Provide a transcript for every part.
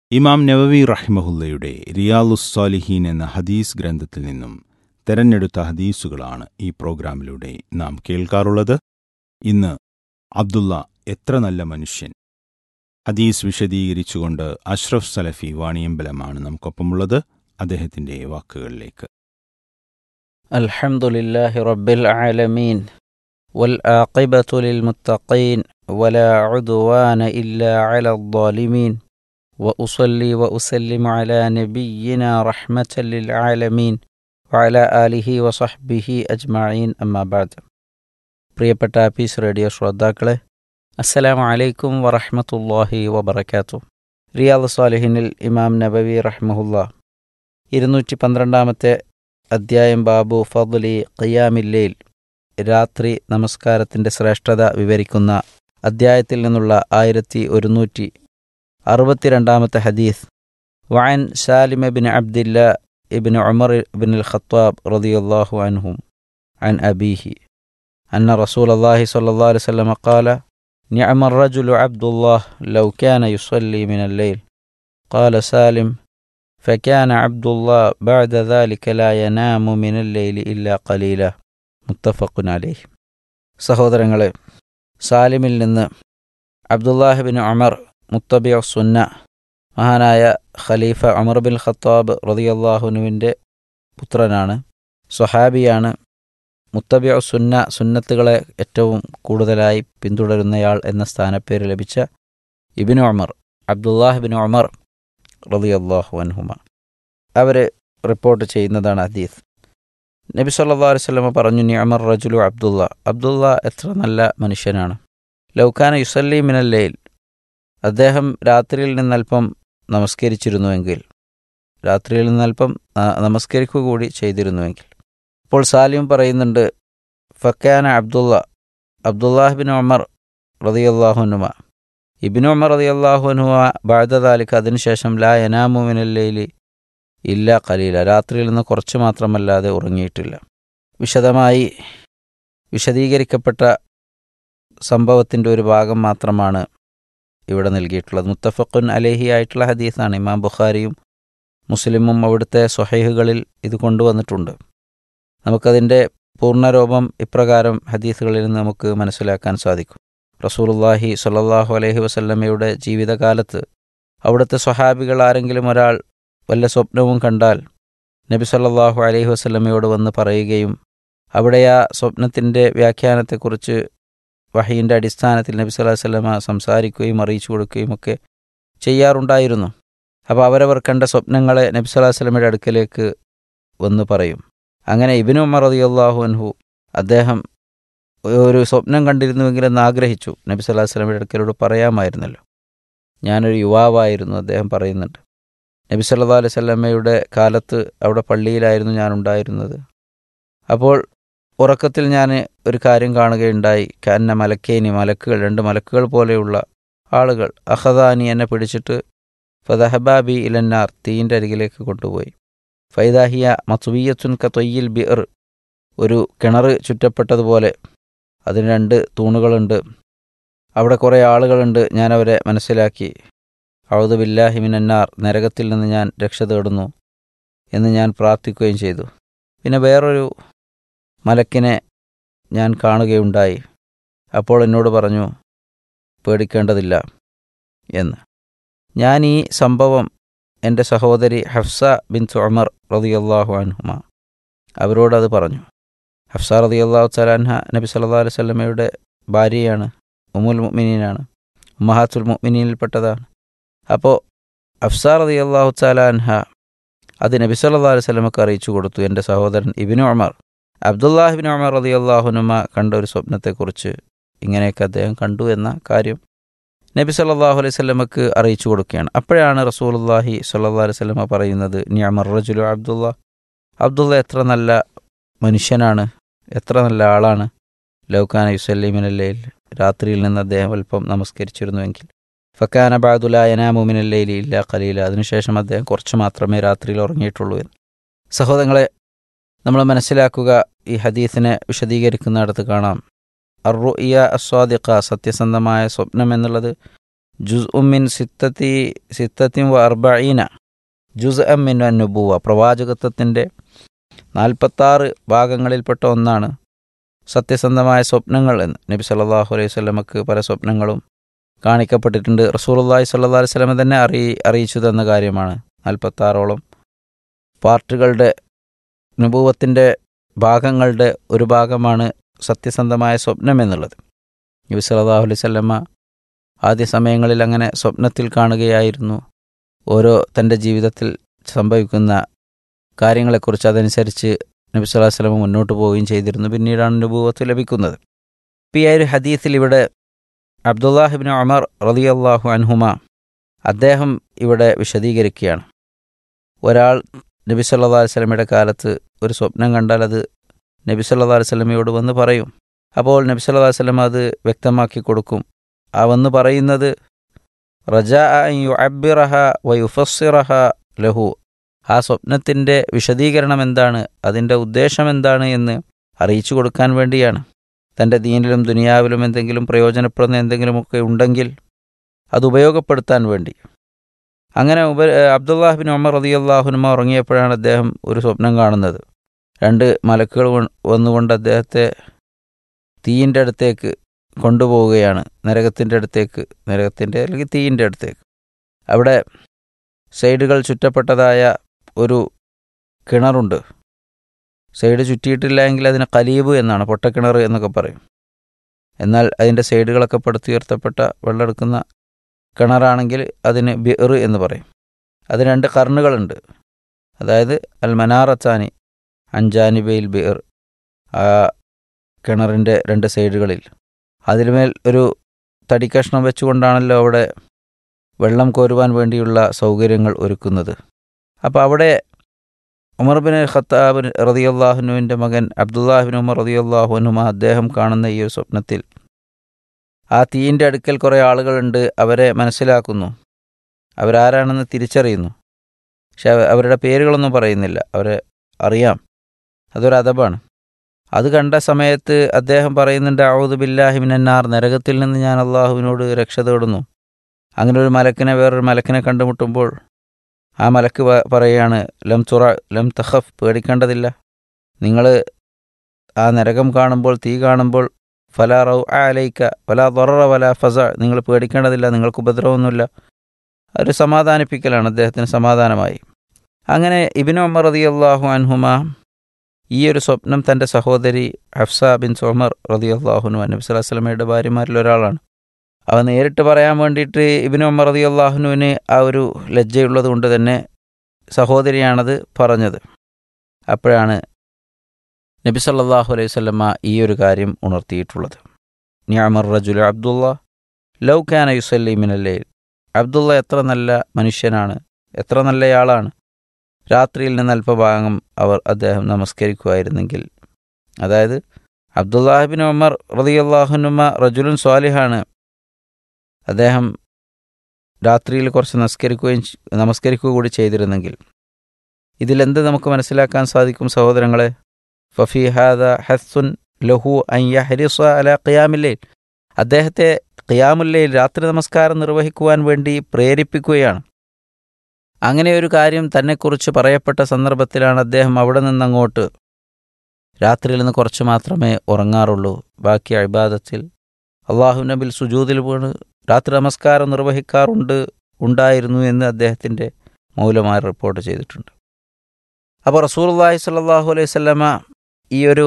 ഇമാം നവവി റഹ്മഹുല്ലയുടെ റിയാലുസ്സാലിഹീൻ എന്ന ഹദീസ് ഗ്രന്ഥത്തിൽ നിന്നും തെരഞ്ഞെടുത്ത ഹദീസുകളാണ് ഈ പ്രോഗ്രാമിലൂടെ നാം കേൾക്കാറുള്ളത് ഇന്ന് അബ്ദുള്ള എത്ര നല്ല മനുഷ്യൻ ഹദീസ് വിശദീകരിച്ചുകൊണ്ട് അഷ്റഫ് സലഫി വാണിയമ്പലമാണ് നമുക്കൊപ്പമുള്ളത് അദ്ദേഹത്തിന്റെ വാക്കുകളിലേക്ക് الحمد لله رب العالمين والعاقبة للمتقين ولا عدوان إلا على الظالمين وأصلي وأسلم على نبينا رحمة للعالمين وعلى آله وصحبه أجمعين أما بعد പ്രിയപ്പെട്ട പീസ് റേഡിയോ ശ്രോതാക്കളെ അസ്സലാമു അലൈക്കും വറഹ്മത്തുള്ളാഹി വബറകാത്തു റിയാദ് സ്വാലിഹിനിൽ ഇമാം നബവി റഹ്മഹുല്ല ഇരുന്നൂറ്റി പന്ത്രണ്ടാമത്തെ അദ്ധ്യായം ബാബു ഫദ്ലി ഖിയാമില്ലയിൽ രാത്രി നമസ്കാരത്തിൻ്റെ ശ്രേഷ്ഠത വിവരിക്കുന്ന അദ്ധ്യായത്തിൽ നിന്നുള്ള ആയിരത്തി ഒരുന്നൂറ്റി അറുപത്തിരണ്ടാമത്തെ ഹദീസ് വഅൻ Salim bin Abdillah ibn Umar bin al Khattab റളിയല്ലാഹു അൻഹും عن أبيه أن رسول الله صلى الله عليه وسلم قال نعم الرجل عبد الله لو كان يصلي من الليل قال سالم فكان عبد الله بعد ذلك لا ينام من الليل إلا قليلا മുത്തഫഖുൻ അലൈഹ് സഹോദരങ്ങളെ സാലിമിൽ നിന്ന് അബ്ദുല്ലാഹിബിൻ ഉമർ മുത്തബിയ സുന്ന മഹാനായ ഖലീഫ ഉമർ ബിൻ ഖത്താബ് റതിയല്ലാഹുനുവിൻ്റെ പുത്രനാണ് സ്വഹാബിയാണ് മുത്തബിയ സുന്ന സുന്നത്തുകളെ ഏറ്റവും കൂടുതലായി പിന്തുടരുന്നയാൾ എന്ന സ്ഥാനപ്പേര് ലഭിച്ച ഇബിൻ ഉമർ അബ്ദുല്ലാഹിബിൻ ഉമർ റളിയല്ലാഹു അൻഹുമ അവർ റിപ്പോർട്ട് ചെയ്യുന്നതാണ് ഹദീസ് നബി സല്ലാ അലുവല്ലമ പറഞ്ഞു നിയമർ റജുലു അബ്ദുള്ള അബ്ദുള്ള എത്ര നല്ല മനുഷ്യനാണ് ലൗഖാന യുസല്ലി മിനല്ലയിൽ അദ്ദേഹം രാത്രിയിൽ നിന്നല്പം നമസ്കരിച്ചിരുന്നുവെങ്കിൽ രാത്രിയിൽ നിന്നല്പം നമസ്കരിക്കുക കൂടി ചെയ്തിരുന്നുവെങ്കിൽ ഇപ്പോൾ സാലിം പറയുന്നുണ്ട് ഫക്കാന അബ്ദുള്ള അബ്ദുല്ലാഹിബിൻ ഉമർ റതിയല്ലാഹുനുമ ഇബിൻ ഉമർ റതിയല്ലാഹുനുവ ബാധതാലിക്ക് അതിനുശേഷം ലാ യനാമു മിനല്ലയിലി ഇല്ല കലീല രാത്രിയിൽ നിന്ന് കുറച്ച് മാത്രമല്ലാതെ ഉറങ്ങിയിട്ടില്ല വിശദമായി വിശദീകരിക്കപ്പെട്ട സംഭവത്തിൻ്റെ ഒരു ഭാഗം മാത്രമാണ് ഇവിടെ നൽകിയിട്ടുള്ളത് മുത്തഫഖുൻ അലേഹി ആയിട്ടുള്ള ഹദീസാണ് ഇമാം ബുഖാരിയും മുസ്ലിമും അവിടുത്തെ സ്വഹൈഹുകളിൽ ഇത് കൊണ്ടുവന്നിട്ടുണ്ട് നമുക്കതിൻ്റെ പൂർണ്ണരൂപം ഇപ്രകാരം ഹദീസുകളിൽ നിന്ന് നമുക്ക് മനസ്സിലാക്കാൻ സാധിക്കും റസൂലുല്ലാഹി സ്വല്ലല്ലാഹു അലൈഹി വസല്ലമയുടെ ജീവിതകാലത്ത് അവിടുത്തെ സ്വഹാബികൾ ആരെങ്കിലും ഒരാൾ വല്ല സ്വപ്നവും കണ്ടാൽ നബി സല്ലാഹു അലൈഹി വസ്ലമയോട് വന്ന് പറയുകയും അവിടെ ആ സ്വപ്നത്തിൻ്റെ വ്യാഖ്യാനത്തെക്കുറിച്ച് വഹീൻ്റെ അടിസ്ഥാനത്തിൽ നബി സല്ലാഹു വല്ലമ സംസാരിക്കുകയും അറിയിച്ചു കൊടുക്കുകയും ഒക്കെ ചെയ്യാറുണ്ടായിരുന്നു അപ്പോൾ അവരവർ കണ്ട സ്വപ്നങ്ങളെ നബി സല്ലാഹു വല്ലമയുടെ അടുക്കലേക്ക് വന്ന് പറയും അങ്ങനെ ഇബിനു ഉമർ റളിയല്ലാഹു അൻഹു അദ്ദേഹം ഒരു സ്വപ്നം കണ്ടിരുന്നുവെങ്കിലെന്ന് ആഗ്രഹിച്ചു നബി സല്ലാഹു വല്ലമയുടെ അടുക്കലോട് പറയാമായിരുന്നല്ലോ ഞാനൊരു യുവാവായിരുന്നു അദ്ദേഹം പറയുന്നുണ്ട് നബി സല്ലാ അലൈഹി സ്വല്ലമ്മയുടെ കാലത്ത് അവിടെ പള്ളിയിലായിരുന്നു ഞാൻ ഉണ്ടായിരുന്നത് അപ്പോൾ ഉറക്കത്തിൽ ഞാൻ ഒരു കാര്യം കാണുകയുണ്ടായി കന്ന മലക്കേനി മലക്കുകൾ രണ്ട് മലക്കുകൾ പോലെയുള്ള ആളുകൾ അഹദാനി എന്നെ പിടിച്ചിട്ട് ഫതഹബാബി ഇലന്നാർ തീൻ്റെ അരികിലേക്ക് കൊണ്ടുപോയി ഫൈദാഹിയ മസുബിയത്തുൻ കതൊയ്യിൽ ബിർ ഒരു കിണർ ചുറ്റപ്പെട്ടതുപോലെ അതിന് രണ്ട് തൂണുകളുണ്ട് അവിടെ കുറേ ആളുകളുണ്ട് ഞാൻ അവരെ മനസ്സിലാക്കി ഔദു ബില്ലാഹിമിനന്നാർ നരകത്തിൽ നിന്ന് ഞാൻ രക്ഷ തേടുന്നു എന്ന് ഞാൻ പ്രാർത്ഥിക്കുകയും ചെയ്തു പിന്നെ വേറൊരു മലക്കിനെ ഞാൻ കാണുകയുണ്ടായി അപ്പോൾ എന്നോട് പറഞ്ഞു പേടിക്കേണ്ടതില്ല എന്ന് ഞാൻ ഈ സംഭവം എൻ്റെ സഹോദരി ഹഫ്സ ബിൻ ഉമർ റതിയല്ലാഹു അൻഹുമ അവരോടത് പറഞ്ഞു ഹഫ്സ റതിയല്ലാഹു സലാൻഹ നബി സല്ലാ അലൈഹി സ്വല്ലമയുടെ ഭാര്യയാണ് ഉമുൽ മുഅ്മിനീനാണ് ഉമ്മഹാത്തുൽ മുഅ്മിനീനിൽപ്പെട്ടതാണ് അപ്പോൾ അഫ്സാർ റതി അള്ളാഹു ചാലാൻഹ അത് നബി സല്ലാ അലൈഹി സ്വലമക്ക് അറിയിച്ചു കൊടുത്തു എൻ്റെ സഹോദരൻ ഇബിനു ഉമർ അബ്ദുല്ലാഹിബിൻ ഉമർ റതി അള്ളാഹുനുമ കണ്ട ഒരു സ്വപ്നത്തെക്കുറിച്ച് ഇങ്ങനെയൊക്കെ അദ്ദേഹം കണ്ടു എന്ന കാര്യം നബി സല്ലാഹു അലൈഹി സ്വലമക്ക് അറിയിച്ചു കൊടുക്കുകയാണ് അപ്പോഴാണ് റസൂലുല്ലാഹി സല്ലാ അലൈഹി സ്വലമ പറയുന്നത് നിയമർ റജുലു അബ്ദുള്ള അബ്ദുള്ള എത്ര നല്ല മനുഷ്യനാണ് എത്ര നല്ല ആളാണ് ലൗഖാന യുസല്ലിമിനല്ലയിൽ രാത്രിയിൽ നിന്ന് അദ്ദേഹം അല്പം നമസ്കരിച്ചിരുന്നുവെങ്കിൽ ഫക്കാന ബാദുലായനാമുമിനല്ലയിലി ഇല്ല കലീല അതിനുശേഷം അദ്ദേഹം കുറച്ച് മാത്രമേ രാത്രിയിൽ ഉറങ്ങിയിട്ടുള്ളൂ എന്ന് സഹോദരങ്ങളെ നമ്മൾ മനസ്സിലാക്കുക ഈ ഹദീസിനെ വിശദീകരിക്കുന്നിടത്ത് കാണാം അറുഇയ അസ്വാദിഖ സത്യസന്ധമായ സ്വപ്നം എന്നുള്ളത് ജുസ് ഉമ്മിൻ സിത്തത്തി സിത്തത്തിൻ വ അർബീന ജുസ് അമ്മിൻ അനുബുവ പ്രവാചകത്വത്തിൻ്റെ നാൽപ്പത്താറ് ഭാഗങ്ങളിൽപ്പെട്ട ഒന്നാണ് സത്യസന്ധമായ സ്വപ്നങ്ങൾ എന്ന് നബി സല്ലല്ലാഹു അലൈഹി സ്വലമക്ക് പല സ്വപ്നങ്ങളും കാണിക്കപ്പെട്ടിട്ടുണ്ട് റസൂലുള്ളാഹി സ്വല്ലല്ലാഹു അലൈഹി സ്വലമ തന്നെ അറിയി അറിയിച്ചു തന്ന കാര്യമാണ് നാൽപ്പത്താറോളം പാർട്ടുകളുടെ അനുഭവത്തിൻ്റെ ഭാഗങ്ങളുടെ ഒരു ഭാഗമാണ് സത്യസന്ധമായ സ്വപ്നം എന്നുള്ളത് നബി സല്ലല്ലാഹു അലൈഹി സ്വലമ ആദ്യ സമയങ്ങളിൽ അങ്ങനെ സ്വപ്നത്തിൽ കാണുകയായിരുന്നു ഓരോ തൻ്റെ ജീവിതത്തിൽ സംഭവിക്കുന്ന കാര്യങ്ങളെക്കുറിച്ച് അതനുസരിച്ച് നബി സല്ലല്ലാഹു അലൈഹി വസല്ലം മുന്നോട്ട് പോവുകയും ചെയ്തിരുന്നു പിന്നീടാണ് അനുഭവത്ത് ലഭിക്കുന്നത് ഇപ്പോൾ ഈ ഒരു ഹദീസിൽ ഇവിടെ അബ്ദുല്ലാഹിബിൻ ഉമർ റളിയല്ലാഹു അൻഹുമ അദ്ദേഹം ഇവിടെ വിശദീകരിക്കുകയാണ് ഒരാൾ നബി സല്ലല്ലാഹു അലൈഹി വസല്ലമയുടെ കാലത്ത് ഒരു സ്വപ്നം കണ്ടാൽ അത് നബി സല്ലല്ലാഹു അലൈഹി വസല്ലമയോട് വന്ന് പറയും അപ്പോൾ നബി സല്ലല്ലാഹു അലൈഹി വസല്ലമ അത് വ്യക്തമാക്കി കൊടുക്കും ആ വന്ന് പറയുന്നത് റജാ യു അബിറഹ വയുഫസിറഹ ലഹു ആ സ്വപ്നത്തിൻ്റെ വിശദീകരണം എന്താണ് അതിൻ്റെ ഉദ്ദേശം എന്താണ് എന്ന് അറിയിച്ചു കൊടുക്കാൻ വേണ്ടിയാണ് തൻ്റെ ദീനിലും ദുനിയാവിലും എന്തെങ്കിലും പ്രയോജനപ്പെടുന്ന എന്തെങ്കിലുമൊക്കെ ഉണ്ടെങ്കിൽ അത് ഉപയോഗപ്പെടുത്താൻ വേണ്ടി അങ്ങനെ ഉപ അബ്ദുല്ലാഹിബിൻ ഉമർ റതി അള്ളാഹുനുമ ഉറങ്ങിയപ്പോഴാണ് അദ്ദേഹം ഒരു സ്വപ്നം കാണുന്നത് രണ്ട് മലക്കുകൾ വന്നുകൊണ്ട് അദ്ദേഹത്തെ തീയിൻ്റെ അടുത്തേക്ക് കൊണ്ടുപോവുകയാണ് നരകത്തിൻ്റെ അടുത്തേക്ക് നരകത്തിൻ്റെ അല്ലെങ്കിൽ തീയിൻ്റെ അടുത്തേക്ക് അവിടെ സൈഡുകൾ ചുറ്റപ്പെട്ടതായ ഒരു കിണറുണ്ട് സൈഡ് ചുറ്റിയിട്ടില്ല എങ്കിൽ അതിന് കലീബ് എന്നാണ് പൊട്ടക്കിണർ എന്നൊക്കെ പറയും എന്നാൽ അതിൻ്റെ സൈഡുകളൊക്കെ പടുത്തുയർത്തപ്പെട്ട വെള്ളമെടുക്കുന്ന കിണറാണെങ്കിൽ അതിന് ബിർ എന്ന് പറയും അത് രണ്ട് കർണുകളുണ്ട് അതായത് അൽ മനാറത്താനി അഞ്ചാനിബയിൽ ബിർ ആ കിണറിൻ്റെ രണ്ട് സൈഡുകളിൽ അതിനുമേൽ ഒരു തടിക്കഷ്ണം വെച്ചുകൊണ്ടാണല്ലോ അവിടെ വെള്ളം കോരുവാൻ വേണ്ടിയുള്ള സൗകര്യങ്ങൾ ഒരുക്കുന്നത് അപ്പോൾ അവിടെ ഉമർ ബിൻ ഖത്താബ് റതിയല്ലാഹുനുവിൻ്റെ മകൻ അബ്ദുല്ലാഹിബിൻ ഉമർ റതിയല്ലാഹുനുമ അദ്ദേഹം കാണുന്ന ഈ ഒരു സ്വപ്നത്തിൽ ആ തീയിൻ്റെ അടുക്കൽ കുറേ ആളുകളുണ്ട് അവരെ മനസ്സിലാക്കുന്നു അവരാരാണെന്ന് തിരിച്ചറിയുന്നു പക്ഷെ അവരുടെ പേരുകളൊന്നും പറയുന്നില്ല അവരെ അറിയാം അതൊരു അതബാണ് അത് കണ്ട സമയത്ത് അദ്ദേഹം പറയുന്നുണ്ട് ഔദ് ബില്ലാഹിമിനാർ നരകത്തിൽ നിന്ന് ഞാൻ അള്ളാഹുവിനോട് രക്ഷ തേടുന്നു അങ്ങനെ ഒരു മലക്കിനെ വേറൊരു മലക്കിനെ കണ്ടുമുട്ടുമ്പോൾ ആ മലക്ക് പറയുകയാണ് ലം തുറ ലം തഹഫ് പേടിക്കേണ്ടതില്ല നിങ്ങൾ ആ നരകം കാണുമ്പോൾ തീ കാണുമ്പോൾ ഫല റൗ അലൈക്ക വല ദൊറ വല ഫസ നിങ്ങൾ പേടിക്കേണ്ടതില്ല നിങ്ങൾക്ക് ഉപദ്രവമൊന്നുമില്ല ഒരു സമാധാനിപ്പിക്കലാണ് അദ്ദേഹത്തിന് സമാധാനമായി അങ്ങനെ ഇബിന് ഉമർ റതി അള്ളാഹു അൻഹുമ ഈ ഒരു സ്വപ്നം തൻ്റെ സഹോദരി ഹഫ്സ ബിൻ സോമർ റതി അള്ളാഹുനു നബി സ്വലാഹു വസ്ലമയുടെ ഭാര്യമാരിൽ ഒരാളാണ് അവ നേരിട്ട് പറയാൻ വേണ്ടിയിട്ട് ഇബിന് ഉമർ റതി അള്ളാഹുനുവിന് ആ ഒരു ലജ്ജയുള്ളത് കൊണ്ട് തന്നെ സഹോദരിയാണത് പറഞ്ഞത് അപ്പോഴാണ് നബി സല്ലാഹു അലൈഹി സ്വല്ലമ്മ ഈ ഒരു കാര്യം ഉണർത്തിയിട്ടുള്ളത് നിയാമർ റജുൽ അബ്ദുള്ള ലൗ ഖാന യുസല്ലി മിനല്ലേ അബ്ദുള്ള എത്ര നല്ല മനുഷ്യനാണ് എത്ര നല്ലയാളാണ് രാത്രിയിൽ നിന്ന് അല്പഭാഗം അവർ അദ്ദേഹം നമസ്കരിക്കുമായിരുന്നെങ്കിൽ അതായത് അബ്ദുല്ലാഹിബിൻ ഉമർ റതിയല്ലാഹുനുമ റജുലുൻ സ്വാലിഹാണ് അദ്ദേഹം രാത്രിയിൽ കുറച്ച് നമസ്കരിക്കുകയും നമസ്കരിക്കുക കൂടി ചെയ്തിരുന്നെങ്കിൽ ഇതിലെന്ത് നമുക്ക് മനസ്സിലാക്കാൻ സാധിക്കും സഹോദരങ്ങളെ ഫഫി ഹാദ ഹസുൻ ലഹു അയ്യഹരിസ അല ഖിയാമില്ലയിൽ അദ്ദേഹത്തെ ഖിയാമുല്ലയിൽ രാത്രി നമസ്കാരം നിർവഹിക്കുവാൻ വേണ്ടി പ്രേരിപ്പിക്കുകയാണ് അങ്ങനെ ഒരു കാര്യം തന്നെക്കുറിച്ച് പറയപ്പെട്ട സന്ദർഭത്തിലാണ് അദ്ദേഹം അവിടെ നിന്നങ്ങോട്ട് രാത്രിയിൽ നിന്ന് കുറച്ച് മാത്രമേ ഉറങ്ങാറുള്ളൂ ബാക്കി അഴിബാദത്തിൽ അള്ളാഹു നബിൽ സുജൂതിൽ വീണ് രാത്രി നമസ്കാരം നിർവഹിക്കാറുണ്ട് ഉണ്ടായിരുന്നു എന്ന് അദ്ദേഹത്തിൻ്റെ മൗലമായി റിപ്പോർട്ട് ചെയ്തിട്ടുണ്ട് അപ്പോൾ റസൂർല്ലാഹി സ്വല്ലല്ലാഹു അലൈഹി സ്വല്ലമ ഈ ഒരു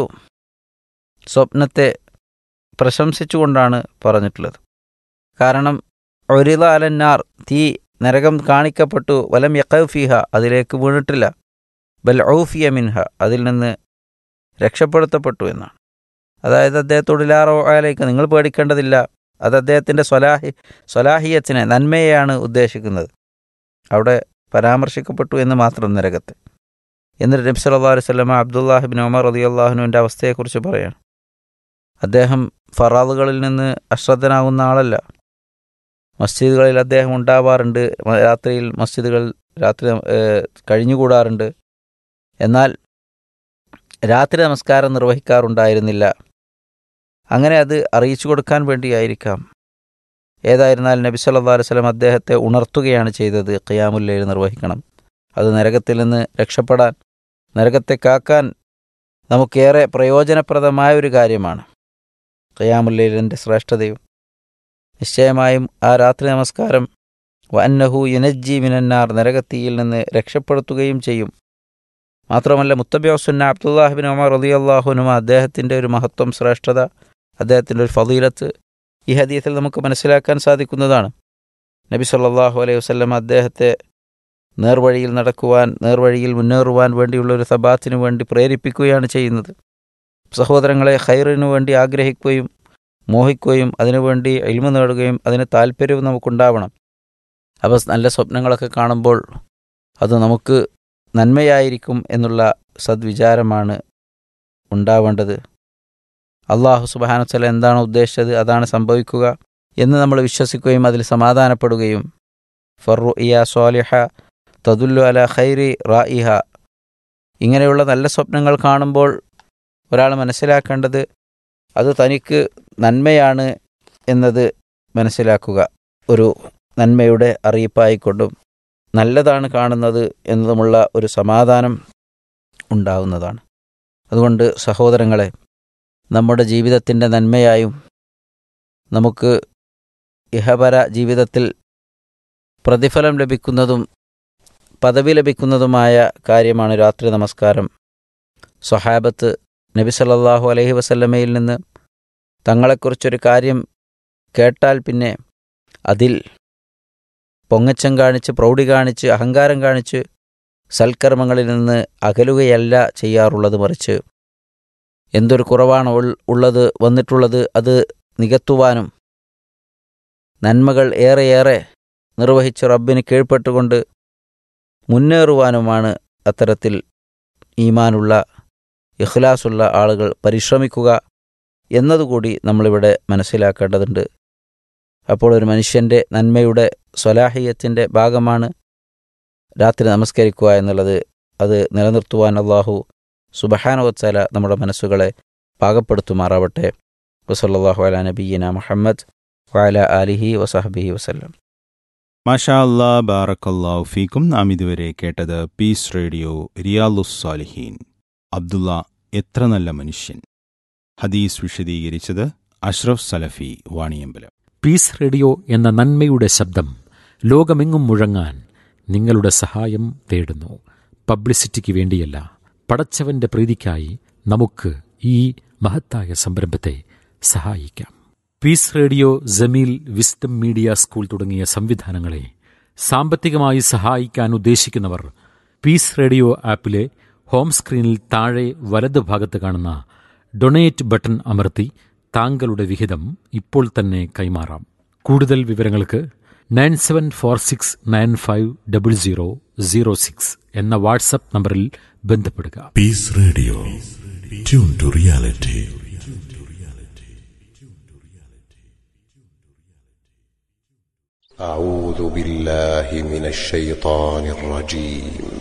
സ്വപ്നത്തെ പ്രശംസിച്ചുകൊണ്ടാണ് പറഞ്ഞിട്ടുള്ളത് കാരണം ഒരിത അലന്നാർ തീ നരകം കാണിക്കപ്പെട്ടു വലം യക്കഫിഹ അതിലേക്ക് വീണിട്ടില്ല ബൽ ഔഫിയ മിൻഹ അതിൽ നിന്ന് രക്ഷപ്പെടുത്തപ്പെട്ടു എന്നാണ് അതായത് അദ്ദേഹത്തോട് ലാറോ ആലേക്ക് നിങ്ങൾ പേടിക്കേണ്ടതില്ല അത് അദ്ദേഹത്തിൻ്റെ സ്വലാഹി സ്വലാഹിയത്തിനെ നന്മയെയാണ് ഉദ്ദേശിക്കുന്നത് അവിടെ പരാമർശിക്കപ്പെട്ടു എന്ന് മാത്രം നരകത്ത് എന്നിട്ട് നബി സല്ലല്ലാഹു അലൈഹി വസല്ലമ അബ്ദുല്ലാഹിബിൻ ഉമർ റളിയല്ലാഹുവിൻ്റെ അവസ്ഥയെക്കുറിച്ച് പറയാണ് അദ്ദേഹം ഫറാദുകളിൽ നിന്ന് അശ്രദ്ധനാകുന്ന ആളല്ല മസ്ജിദുകളിൽ അദ്ദേഹം ഉണ്ടാവാറുണ്ട് രാത്രിയിൽ മസ്ജിദുകൾ രാത്രി കഴിഞ്ഞുകൂടാറുണ്ട് എന്നാൽ രാത്രി നമസ്കാരം നിർവഹിക്കാറുണ്ടായിരുന്നില്ല അങ്ങനെ അത് അറിയിച്ചു കൊടുക്കാൻ വേണ്ടിയായിരിക്കാം ഏതായിരുന്നാലും നബി സല്ലല്ലാഹു അലൈഹി വസല്ലം അദ്ദേഹത്തെ ഉണർത്തുകയാണ് ചെയ്തത് ഖിയാമുല്ലയിൽ നിർവഹിക്കണം അത് നരകത്തിൽ നിന്ന് രക്ഷപ്പെടാൻ നരകത്തെ കാക്കാൻ നമുക്കേറെ പ്രയോജനപ്രദമായ ഒരു കാര്യമാണ് ഖിയാമുല്ലയിലിൻ്റെ ശ്രേഷ്ഠതയും നിശ്ചയമായും ആ രാത്രി നമസ്കാരം വന്നഹു യുനജ്ജി മിനന്നാർ നരകത്തിയിൽ നിന്ന് രക്ഷപ്പെടുത്തുകയും ചെയ്യും മാത്രമല്ല മുത്തബിയോസുന്ന അബ്ദുല്ലാഹിബിൻ ഉമർ റലി അള്ളാഹുനുമ അദ്ദേഹത്തിൻ്റെ ഒരു മഹത്വം ശ്രേഷ്ഠത അദ്ദേഹത്തിൻ്റെ ഒരു ഫതീലത്ത് ഈ ഹദീത്തിൽ നമുക്ക് മനസ്സിലാക്കാൻ സാധിക്കുന്നതാണ് നബി സല്ലല്ലാഹു അലൈഹി വസല്ലം അദ്ദേഹത്തെ നേർവഴിയിൽ നടക്കുവാൻ നേർവഴിയിൽ മുന്നേറുവാൻ വേണ്ടിയുള്ള ഒരു സബാത്തിന് വേണ്ടി പ്രേരിപ്പിക്കുകയാണ് ചെയ്യുന്നത് സഹോദരങ്ങളെ ഖൈറിനു വേണ്ടി ആഗ്രഹിക്കുകയും മോഹിക്കുകയും അതിനുവേണ്ടി എൽമ നേടുകയും അതിന് താല്പര്യവും നമുക്കുണ്ടാവണം അപ്പോൾ നല്ല സ്വപ്നങ്ങളൊക്കെ കാണുമ്പോൾ അത് നമുക്ക് നന്മയായിരിക്കും എന്നുള്ള സദ്വിചാരമാണ് ഉണ്ടാവേണ്ടത് അള്ളാഹു സുബാനത്തല എന്താണ് ഉദ്ദേശിച്ചത് അതാണ് സംഭവിക്കുക എന്ന് നമ്മൾ വിശ്വസിക്കുകയും അതിൽ സമാധാനപ്പെടുകയും ഫറു ഇയ സ്വാലിഹ തദുല്ലു അല ഖൈരി റായിഹ ഇങ്ങനെയുള്ള നല്ല സ്വപ്നങ്ങൾ കാണുമ്പോൾ ഒരാൾ മനസ്സിലാക്കേണ്ടത് അത് തനിക്ക് നന്മയാണ് എന്നത് മനസ്സിലാക്കുക ഒരു നന്മയുടെ അറിയിപ്പായിക്കൊണ്ടും നല്ലതാണ് കാണുന്നത് എന്നതുമുള്ള ഒരു സമാധാനം ഉണ്ടാവുന്നതാണ് അതുകൊണ്ട് സഹോദരങ്ങളെ നമ്മുടെ ജീവിതത്തിൻ്റെ നന്മയായും നമുക്ക് ഇഹപര ജീവിതത്തിൽ പ്രതിഫലം ലഭിക്കുന്നതും പദവി ലഭിക്കുന്നതുമായ കാര്യമാണ് രാത്രി നമസ്കാരം സ്വഹാബത്ത് നബി സല്ലല്ലാഹു അലൈഹി വസല്ലമയിൽ നിന്ന് തങ്ങളെക്കുറിച്ചൊരു കാര്യം കേട്ടാൽ പിന്നെ അതിൽ പൊങ്ങച്ചം കാണിച്ച് പ്രൗഢി കാണിച്ച് അഹങ്കാരം കാണിച്ച് സൽക്കർമ്മങ്ങളിൽ നിന്ന് അകലുകയല്ല ചെയ്യാറുള്ളത് മറിച്ച് എന്തൊരു കുറവാണ് ഉള്ളത് വന്നിട്ടുള്ളത് അത് നികത്തുവാനും നന്മകൾ ഏറെയേറെ നിർവഹിച്ച് റബ്ബിന് കീഴ്പ്പെട്ടുകൊണ്ട് മുന്നേറുവാനുമാണ് അത്തരത്തിൽ ഈമാനുള്ള ഇഖ്ലാസുള്ള ആളുകൾ പരിശ്രമിക്കുക എന്നതുകൂടി നമ്മളിവിടെ മനസ്സിലാക്കേണ്ടതുണ്ട് അപ്പോൾ ഒരു മനുഷ്യൻ്റെ നന്മയുടെ സ്വലാഹിയത്തിൻ്റെ ഭാഗമാണ് രാത്രി നമസ്കരിക്കുക എന്നുള്ളത് അത് നിലനിർത്തുവാൻ അള്ളാഹു സുബഹാനവത്സല നമ്മുടെ മനസ്സുകളെ പാകപ്പെടുത്തുമാറാവട്ടെ വസല്ലാഹു അല നബീന മുഹമ്മദ് വഅല ആലിഹി വസഹബിഹി വസല്ലം മാഷാ അല്ലാ ബാറക്കല്ലാഹു ഫീക്കും നാം ഇതുവരെ കേട്ടത് പീസ് റേഡിയോ റിയാലുസ്സാലിഹീൻ അബ്ദുള്ള എത്ര നല്ല മനുഷ്യൻ ഹദീസ് വിശദീകരിച്ചത് അഷ്റഫ് സലഫി വാണിയമ്പലം പീസ് റേഡിയോ എന്ന നന്മയുടെ ശബ്ദം ലോകമെങ്ങും മുഴങ്ങാൻ നിങ്ങളുടെ സഹായം തേടുന്നു പബ്ലിസിറ്റിക്ക് വേണ്ടിയല്ല പടച്ചവന്റെ പ്രീതിക്കായി നമുക്ക് ഈ മഹത്തായ സംരംഭത്തെ സഹായിക്കാം peace radio Jameel wisdom media school തുടങ്ങിയ സംവിധാനങ്ങളെ സാമ്പത്തികമായി സഹായിക്കാൻ ഉദ്ദേശിക്കുന്നവർ പീസ് റേഡിയോ ആപ്പിലെ ഹോം സ്ക്രീനിൽ താഴെ വലത് ഭാഗത്ത് കാണുന്ന ഡൊണേറ്റ് ബട്ടൺ അമർത്തി താങ്കളുടെ വിഹിതം ഇപ്പോൾ തന്നെ കൈമാറാം കൂടുതൽ വിവരങ്ങൾക്ക് nine seven four six nine five double zero zero six എന്ന വാട്സപ്പ് നമ്പറിൽ ബന്ധപ്പെടുക Peace Radio. Tune to reality. أعوذ بالله من الشيطان الرجيم